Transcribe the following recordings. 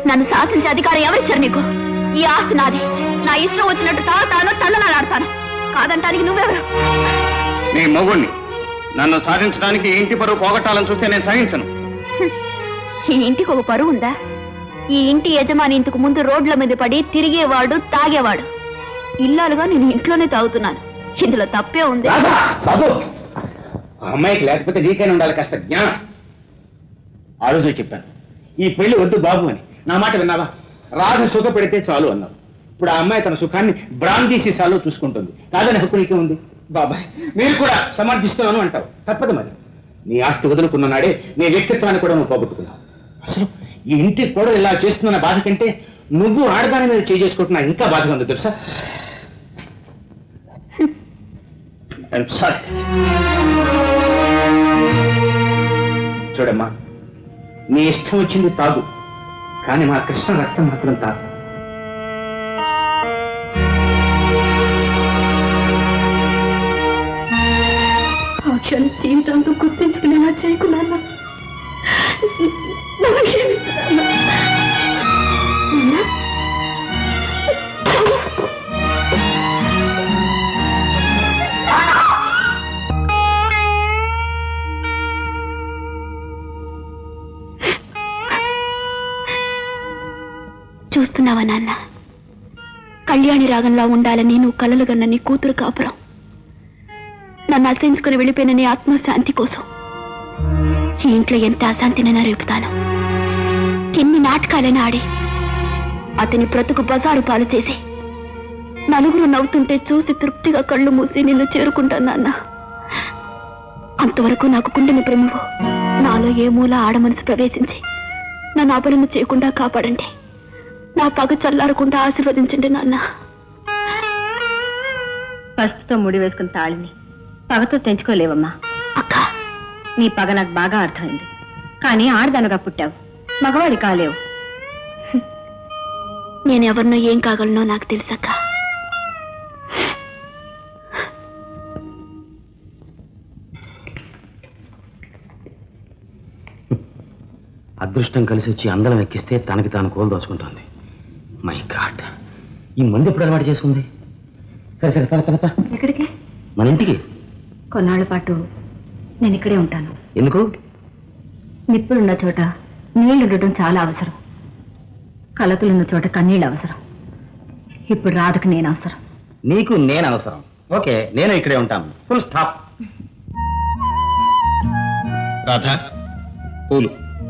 నన్ను శాసించే అధికారం ఎవరిచ్చారు నీకు ఈ ఆస్తి నాది నా ఇష్టం వచ్చినట్టు తాగుతాను తల్లనాడాడతాను కాదంటానికి నువ్వెవరు నీ మొగుణ్ణి నన్ను సాధించడానికి ఈ ఇంటి పరువు పోగొట్టాలని చూస్తే నేను సహించను ఈ ఇంటికి ఒక పరువు ఉందా ఈ ఇంటి యజమాని ఇంతకు ముందు రోడ్ల మీద పడి తిరిగేవాడు తాగేవాడు ఇల్లాలుగా నేను ఇంట్లోనే తాగుతున్నాను ఇందులో తప్పే ఉంది బాబు ఆ అమ్మాయికి లేకపోతే నీకైనా ఉండాలి కాస్త జ్ఞానం ఆ రోజే చెప్పాను ఈ పెళ్లి వద్దు బాబు అని నా మాట విన్నావా రాధ సుఖ పెడితే చాలు అన్నావు ఇప్పుడు ఆ అమ్మాయి తన సుఖాన్ని బ్రాందీ సీసాలో చూసుకుంటుంది కాదని హక్కు నీకే ఉంది బాబాయ్ మీరు కూడా సమర్థిస్తున్నాను అంటావు తప్పదు మరి నీ ఆస్తి వదులుకున్న నాడే నీ వ్యక్తిత్వాన్ని కూడా నువ్వు పోగొట్టుకున్నావు అసలు ఈ ఇంటి కూడా ఇలా చేస్తున్న బాధ కంటే నువ్వు ఆడదాని మీద చేసుకుంటున్నా ఇంకా బాధగా ఉంది తెలుసా I'm sorry. చూడమ్మా నీ ఇష్టం వచ్చింది తాగు కానీ మా కృష్ణ రక్తం మాత్రం తాగు ఆ క్షణం జీవితాంతం గుర్తించుకునేలా చేయకున్నాను నన్ను క్షమించు నాన్న. నాన్న? చూస్తున్నావా నాన్న కళ్యాణి రాగంలా ఉండాలని నువ్వు కలలు కన్న నీ కూతురు కాపురం నన్ను అసహించుకుని వెళ్ళిపోయిన నీ ఆత్మశాంతి కోసం ఈ ఇంట్లో ఎంత అశాంతినైనా రేపుతాను ఎన్ని నాటకాలైనా ఆడి అతని బ్రతుకు బజారు పాలు చేసి నలుగురు నవ్వుతుంటే చూసి తృప్తిగా కళ్ళు మూసి నిన్ను చేరుకుంటాను నాన్న అంతవరకు నాకు కుండిన ప్రేమవు నాలో ఏ మూల ఆడ మనసు ప్రవేశించి నన్ను అపలను చేయకుండా కాపాడండి నా పగ చల్లారకుండా ఆశీర్వదించండి నాన్న పసుపుతో ముడి వేసుకున్న తాళిని పగతో తెంచుకోలేవమ్మా అక్క నీ పగ నాకు బాగా అర్థమైంది కానీ ఆడదనగా పుట్టావు మగవాడి కాలేవు నేను ఎవరినో ఏం కాగలనో నాకు తెలుసక్క అదృష్టం కలిసి వచ్చి అందరం ఎక్కిస్తే తనకి తాను కోలు దోచుకుంటోంది మై గాడ్ ఈ మంది ఎప్పుడు అలవాటు చేసుకుంది సరే సరే పద పద పద. ఎక్కడికి మన ఇంటికి కొన్నాళ్ల పాటు నేను ఇక్కడే ఉంటాను ఎందుకు నిప్పులున్న చోట నీళ్లు ఉండటం చాలా అవసరం కలకలున్న చోట కన్నీళ్ళు అవసరం ఇప్పుడు రాధకు నేను అవసరం నీకు నేను అవసరం ఓకే నేను ఇక్కడే ఉంటాను ఫుల్ స్టాప్ రాధా పూలు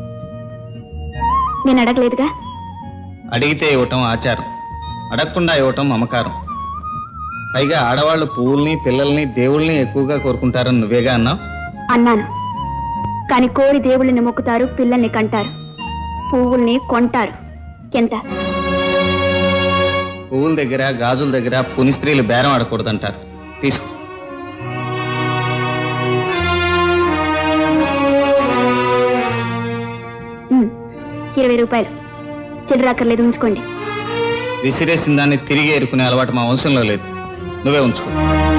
నేను అడగలేదుగా అడిగితే ఇవ్వటం ఆచారం అడగకుండా ఇవ్వటం మమకారం పైగా ఆడవాళ్ళు పువ్వుల్ని పిల్లల్ని దేవుళ్ళని ఎక్కువగా కోరుకుంటారని నువ్వేగా అన్నావు అన్నాను కాని కోరి దేవుళ్ళని మొక్కుతారు పిల్లల్ని కంటారు పువ్వుల్ని కొంటారు ఎంత పువ్వుల దగ్గర గాజుల దగ్గర పుని స్త్రీలు బేరం ఆడకూడదంటారు తీసుకో ఉమ్, ఇరవై రూపాయలు చిల్లరాకర్లేదు ఉంచుకోండి విసిరేసిన దాన్ని తిరిగి ఎరుకునే అలవాటు మా వంశంలో లేదు నువ్వే ఉంచుకో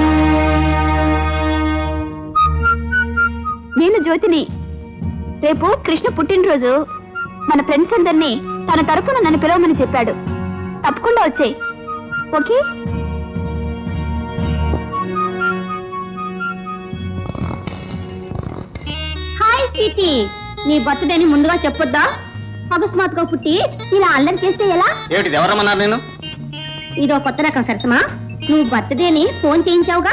నేను జ్యోతిని రేపు కృష్ణ పుట్టినరోజు మన ఫ్రెండ్స్ అందరినీ తన తరపున నన్ను పిలవమని చెప్పాడు తప్పకుండా వచ్చేయ్ ఓకే హాయ్ స్వీటీ నీ బర్త్డేని ముందుగా చెప్పొద్దా అకస్మాత్తుగా పుట్టి ఇలా అల్లరి చేస్తే ఎలా ఏమిటి ఎవరమ్మన్నారు నేను ఇదో కొత్త రకం సరసమా నువ్వు బర్త్డేని ఫోన్ చేయించావుగా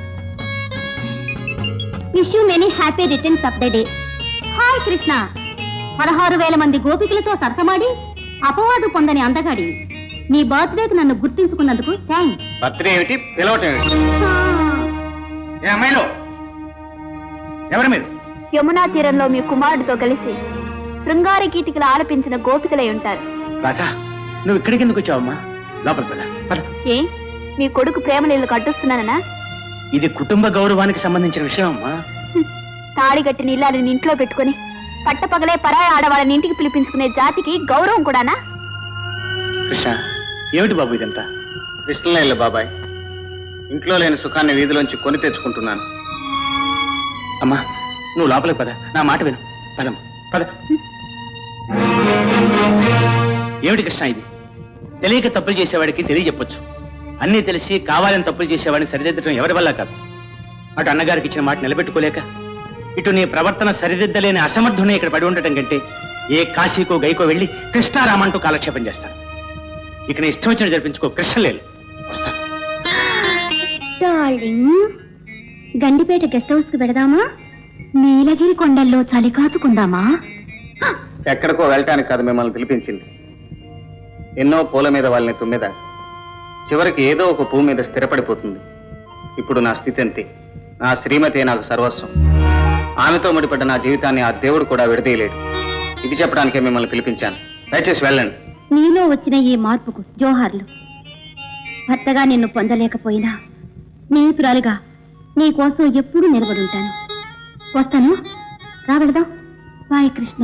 wish you many happy returns of the day hi Krishna పదహారు వేల మంది గోపికలతో సరసమాడి అపవాదు పొందని అందగాడి నీ బర్త్డేకి నన్ను గుర్తించుకున్నందుకు థ్యాంక్స్ బర్త్డే ఏమిటి పిలవటం ఏమిటి ఏ అమ్మాయిలు ఎవరు మీరు యమునా తీరంలో మీ కుమారుడితో కలిసి శృంగార గీతికలు ఆలపించిన గోపికలై ఉంటారు రాజా నువ్వు ఇక్కడికి ఎందుకు వచ్చావమ్మా లోపల పద పద. ఏ మీ కొడుకు ప్రేమ నీళ్లు కట్టుస్తున్నాననా ఇది కుటుంబ గౌరవానికి సంబంధించిన విషయం అమ్మా తాడి కట్టిన ఇల్లాలని ఇంట్లో పెట్టుకుని పట్టపగలే పరాయి ఆడవాళ్ళని ఇంటికి పిలిపించుకునే జాతికి గౌరవం కూడానా కృష్ణ ఏమిటి బాబు ఇదంతా కృష్ణలేళ్ళు బాబాయ్ ఇంట్లో లేని సుఖాన్ని వీధిలోంచి కొని తెచ్చుకుంటున్నాను అమ్మా నువ్వు లోపలికి పద నా మాట విను పదమ్మా పద ఏమిటి కృష్ణ ఇది తెలియక తప్పులు చేసేవాడికి తెలియజెప్పొచ్చు అన్నీ తెలిసి కావాలని తప్పులు చేసేవాడిని సరిదిద్దడం ఎవరి వల్ల కాదు అటు అన్నగారికి ఇచ్చిన మాట నిలబెట్టుకోలేక ఇటు నీ ప్రవర్తన సరిదిద్దలేని అసమర్థునే ఇక్కడ పడి ఉండటం కంటే ఏ కాశీకో గైకో వెళ్ళి కృష్ణారామంటూ కాలక్షేపం చేస్తాను ఇక నీ ఇష్టం వచ్చిన జరిపించుకో కృష్ణలేదు వస్తాను డార్లింగ్ గండిపేట గెస్ట్ హౌస్ కి పెడదామా నీలగిరి కొండల్లో చలి కాచుకుందామా ఎక్కడికో వెళ్ళటానికి కాదు మిమ్మల్ని పిలిపించింది ఎన్నో పూల మీద వాళ్ళని తుమ్మెద చివరికి ఏదో ఒక పువ్వు మీద స్థిరపడిపోతుంది ఇప్పుడు నా స్థితి అంతే నా శ్రీమతి నాకు సర్వస్వం ఆమెతో ముడిపడ్డ నా జీవితాన్ని ఆ దేవుడు కూడా విడదీయలేడు ఇది చెప్పడానికే మిమ్మల్ని పిలిపించాను దయచేసి వెళ్ళండి నీలో వచ్చిన ఈ మార్పుకు జోహార్లు భర్తగా నిన్ను పొందలేకపోయినా స్నేహితురాలుగా నీ కోసం ఎప్పుడూ నిలబడుంటాను వస్తాను రా వెళదాం బాయ్ కృష్ణ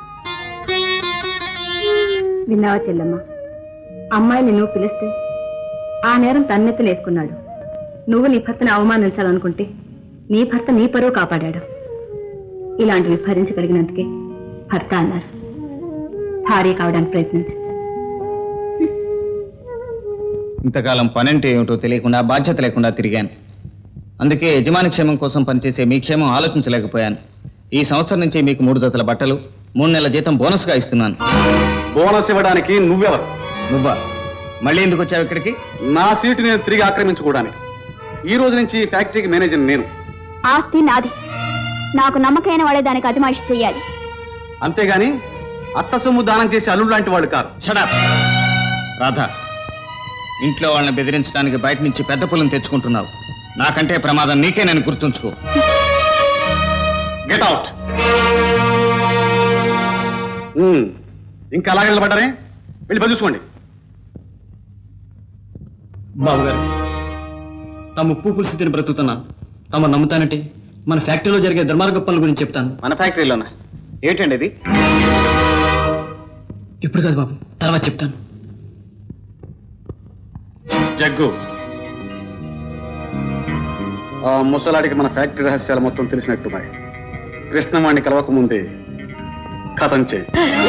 విన్నావా చెల్లమ్మ అమ్మాయిని నువ్వు పిలిస్తే ఆ నేరం తన్నెత్తలేసుకున్నాడు నువ్వు నీ భర్తను అవమానించాలనుకుంటే నీ భర్త నీ పరువు కాపాడాడు ఇలాంటివి భరించగలిగినందుకే భర్త అన్నారు భార్య కావడానికి ప్రయత్నించు ఇంతకాలం పనంటే ఏమిటో తెలియకుండా బాధ్యత లేకుండా తిరిగాను అందుకే యజమాని క్షేమం కోసం పనిచేసే మీ క్షేమం ఆలోచించలేకపోయాను ఈ సంవత్సరం నుంచి మీకు మూడు జతల బట్టలు మూడు నెలల జీతం బోనస్గా ఇస్తున్నాను బోనస్ ఇవ్వడానికి నువ్వెవరు నువ్వా మళ్ళీ ఎందుకు వచ్చావు ఇక్కడికి నా సీటు నేను తిరిగి ఆక్రమించుకోవడానికి ఈ రోజు నుంచి ఈ ఫ్యాక్టరీకి మేనేజర్ నేను ఆస్తి నాది నాకు నమ్మకమైన వాళ్ళే దానికి అజమాయిషి చెయ్యాలి అంతేగాని అత్త సొమ్ము దానం చేసే అల్లుడు లాంటి వాడు కాదు షడప్ రాధా ఇంట్లో వాళ్ళని బెదిరించడానికి బయట నుంచి పెద్ద పుల్లని తెచ్చుకుంటున్నావు నాకంటే ప్రమాదం నీకే నేను గుర్తుంచుకో గెట్ అవుట్ ఉమ్, ఇంకా అలాగే నిలబడ్డారే వెళ్ళి పని చూసుకోండి బాబు గారు తాము ఉప్పు పులుసు తిని బ్రతుకుతున్నా తమ నమ్ముతానంటే మన ఫ్యాక్టరీలో జరిగే దుర్మార్గ పనుల గురించి చెప్తాను మన ఫ్యాక్టరీలోనా ఏమిటండి ఇది ఇప్పుడు కాదు బాబు తర్వాత చెప్తాను జగ్గు ఆ ముసలాడికి మన ఫ్యాక్టరీ రహస్యాలు మొత్తం తెలిసినట్టు మరి కృష్ణవాణ్ణి కలవక ముందే కథం చేయి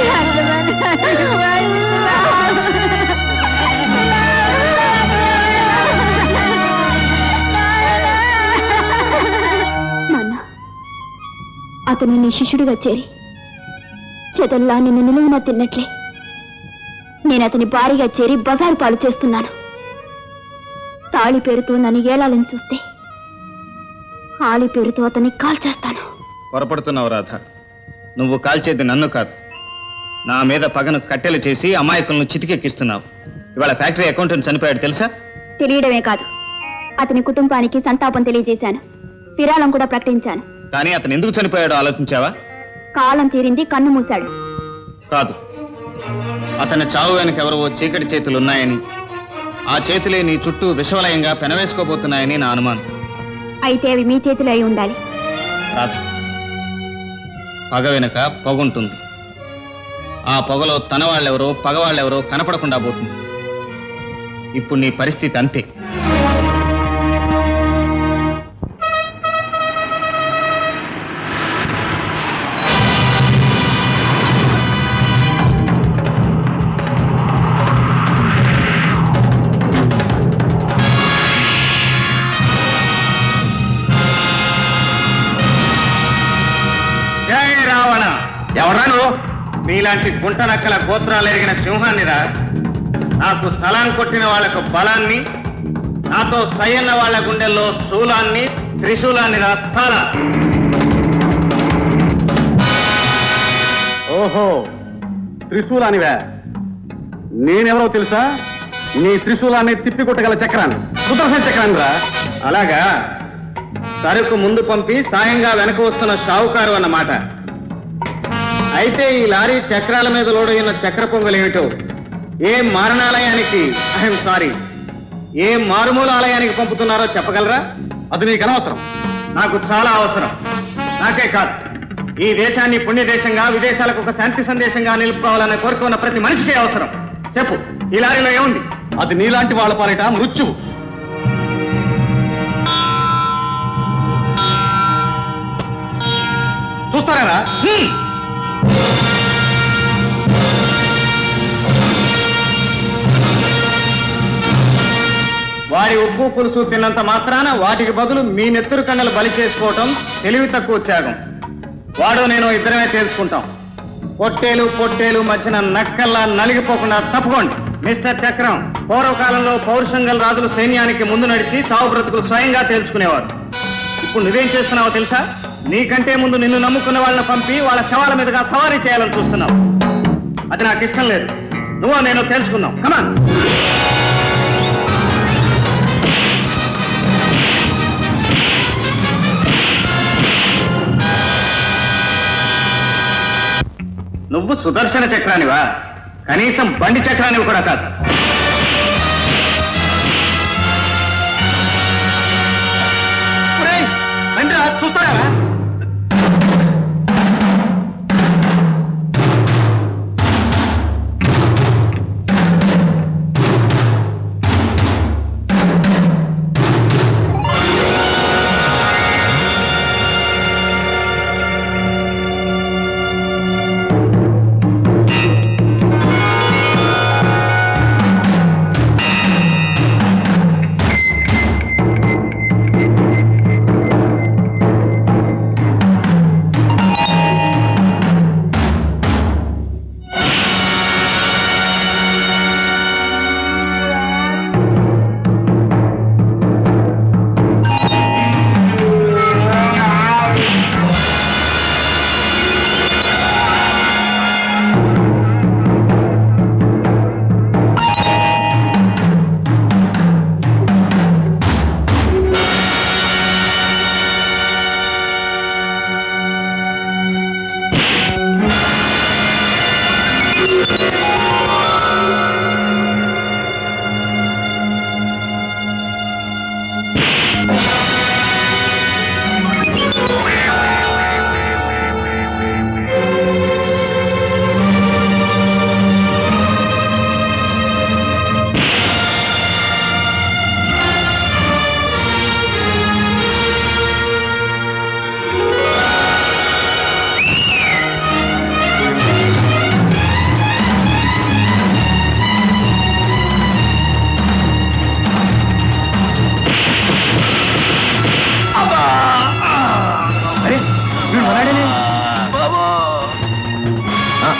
నాన్న అతను నీ శిష్యుడిగా చేరి చెదల్లా నిన్ను నిలువున తిన్నట్లే నేను అతని భారీగా చేరి బజారు పాలు చేస్తున్నాను తాళి పేరుతో నన్ను ఏలాలని చూస్తే ఆలి పేరుతో అతన్ని కాల్ చేస్తాను పొరపడుతున్నావు రాధ నువ్వు కాల్చేది నన్ను కాదు నా మీద పగను కట్టెలు చేసి అమాయకులను చితికెక్కిస్తున్నావు ఇవాళ ఫ్యాక్టరీ అకౌంటెంట్ చనిపోయాడు తెలుసా తెలియడమే కాదు అతని కుటుంబానికి సంతాపం తెలియజేశాను విరాళం కూడా ప్రకటించాను కానీ అతను ఎందుకు చనిపోయాడో ఆలోచించావా కాలం తీరింది కన్ను మూశాడు కాదు అతని చావు వెనక ఎవరో చీకటి చేతులు ఉన్నాయని ఆ చేతులే నీ చుట్టూ విషవలయంగా పెనవేసుకోబోతున్నాయని నా అనుమానం అయితే అవి మీ చేతిలో అయి ఉండాలి రాధ పగ వెనుక పొగుంటుంది ఆ పొగలో తన వాళ్ళెవరో పగవాళ్ళెవరో కనపడకుండా పోతుంది ఇప్పుడు నీ పరిస్థితి అంతే జై రావణ ఎవరా నువ్వు మీలాంటి గుంట నక్కల గోత్రాలు ఎరిగిన సింహాన్నిరా నాకు స్థలం కొట్టిన వాళ్లకు బలాన్ని నాతో సయ్యన్న వాళ్ళ గుండెల్లో శూలాన్ని త్రిశూలాన్ని రా స్థల ఓహో త్రిశూలానివే నేనెవరో తెలుసా నీ త్రిశూలాన్ని తిప్పికొట్టగల చక్రాన్ని సుదర్శన చక్రాన్ని రా అలాగా సరుకు ముందు పంపి సాయంగా వెనక వస్తున్న షావుకారు అన్నమాట అయితే ఈ లారీ చక్రాల మీద లోడైన చక్ర పొంగలు ఏమిటో ఏ మారణాలయానికి ఐఎమ్ సారీ ఏ మారుమూల ఆలయానికి పంపుతున్నారో చెప్పగలరా అది నీకు అనవసరం నాకు చాలా అవసరం నాకే కాదు ఈ దేశాన్ని పుణ్య దేశంగా విదేశాలకు ఒక శాంతి సందేశంగా నిలుపుకోవాలన్న కోరిక ఉన్న ప్రతి మనిషికే అవసరం చెప్పు ఈ లారీలో ఏముంది అది నీలాంటి వాళ్ళ పాలిట మృత్యువు చూస్తారా హ్మ్. వారి ఉప్పు పులుసు తిన్నంత మాత్రాన వాటికి బదులు మీ నెత్తురు కన్నలు బలి చేసుకోవటం తెలివి తక్కువ త్యాగం వాడు నేను ఇద్దరమే తేల్చుకుంటాం పొట్టేలు పొట్టేలు మధ్యన నక్కల్లా నలిగిపోకుండా తప్పుకోండి మిస్టర్ చక్రం పూర్వకాలంలో పౌరుషం గల రాజులు సైన్యానికి ముందు నడిచి చావు బ్రతుకులు స్వయంగా తేల్చుకునేవారు ఇప్పుడు నువ్వేం చేస్తున్నావో తెలుసా నీకంటే ముందు నిన్ను నమ్ముకున్న వాళ్ళని పంపి వాళ్ళ శవాల మీదుగా సవారీ చేయాలని చూస్తున్నావు అది నాకు ఇష్టం లేదు నువ్వు నేను తెలుసుకుందాం కమాన్ నువ్వు సుదర్శన చక్రానివా కనీసం బండి చక్రానివి కూడా కాదు ఒరేయ్, రండిరా, చూస్తారా అరే వీడు మనవాడేనే. ఆ.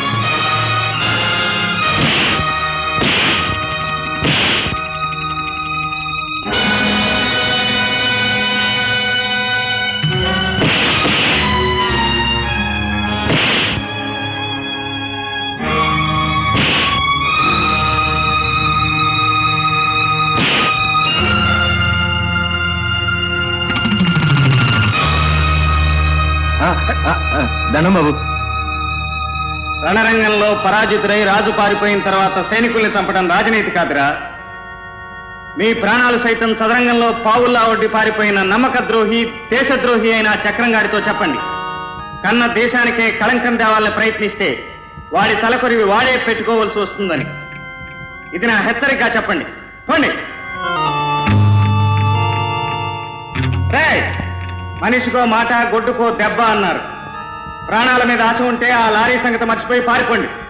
దండం బాబు రణరంగంలో పరాజితుడై రాజు పారిపోయిన తర్వాత సైనికుల్ని చంపడం రాజనీతి కాదురా మీ ప్రాణాలు సైతం చదరంగంలో పావుల్లా ఒడ్డి పారిపోయిన నమ్మక ద్రోహి దేశద్రోహి అయిన ఆ చక్రం గారితో చెప్పండి కన్న దేశానికే కళంకం తేవాలని ప్రయత్నిస్తే వాడి తలకొరివి వాడే పెట్టుకోవాల్సి వస్తుందని ఇది నా హెచ్చరిక చెప్పండి పోండి రేయ్, మనిషికో మాట గొడ్డుకో దెబ్బ అన్నారు ప్రాణాల మీద ఆశ ఉంటే ఆ లారీ సంగతి మర్చిపోయి పారిపోండి